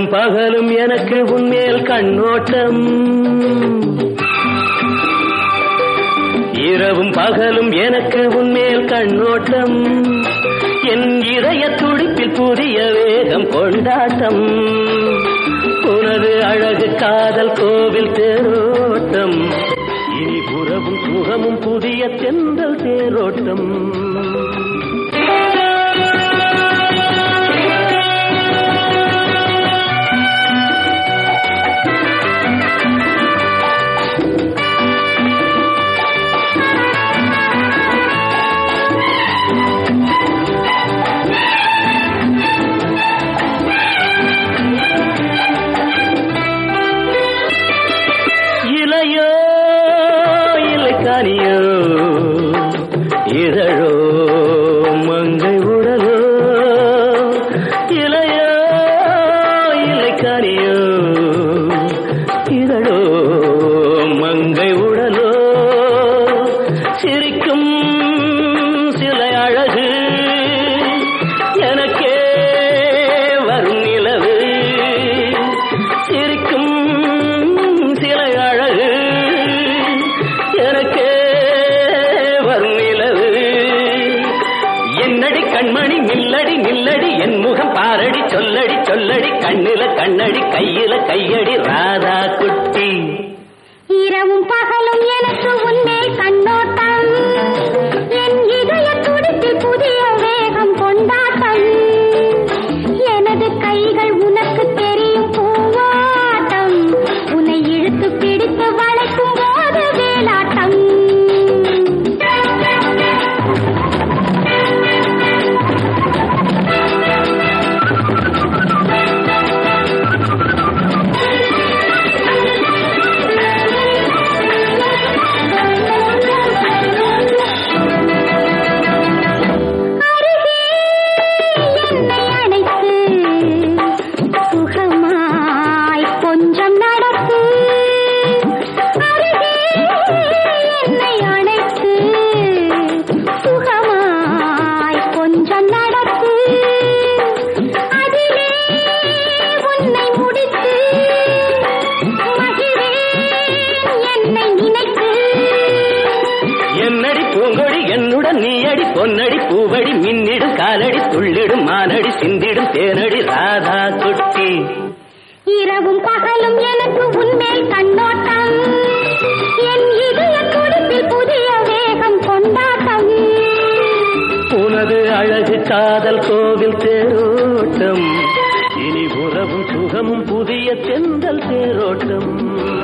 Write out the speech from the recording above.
பகலும் எனக்கு உன்மேல் கண்ணோட்டம் இரவும் பகலும் எனக்கு உன்மேல் கண்ணோட்டம் என் இதய துடிப்பில் புதிய வேகம் கொண்டாட்டம் உனது அழகு காதல் கோவில் தேரோட்டம் இனி உறவும் சுகமும் புதிய தென்றல் தேரோட்டம் இலையோ இலைக்கானியோ இதழோ மங்கை உடலோ இலையோ இலைக்கானியோ இதழோ மங்கை உடலோ சிரிக்கும் சிலை அழகு எனக்கே வரும் நிலவு சிரிக்கும் சிலை அழகு எனக்கே வரும் நிலவு என்னடி கண்மணி நில்லடி நில்லடி என் முகம் பாரடி சொல்லடி சொல்லடி கண்ணில கண்ணடி கையில கையடி ராதா குட்டி இரவும் பகலும் எனக்கு உன்மேல் கண்ணோட்டம் என் இதய துடிப்பில் புதிய வேகம் கொண்டாட்டம் எனது கைகள் உனக்கு தெரியும் பூவாட்டம் உன்னை இழுத்து பிடித்து வளைக்கும் போது வேலாட்டம் என்னை அணைத்து சுகமாய் கொஞ்சம் நடத்து அருகே என்னை அணைத்து சுகமாய் கொஞ்சம் நடத்து அதிலே உன்னை முடித்து மகிழேன் என்னை நினைத்து என்னடி பூங்கொடி என்னுடன் நீயடி பொன்னடி பூவடி மின்னிடும் காலடி துள்ளிடும் மானடி சிந்திடும் தேனடி ராதா குட்டி இரவும் பகலும் எனக்கு உன்மேல் கண்ணோட்டம் என் இதய துடிப்பில் புதிய வேகம் கொண்டாட்டம் உனது அழகு காதல் கோவில் தேரோட்டம் இனி உறவும் சுகமும் புதிய தென்றல் தேரோட்டம்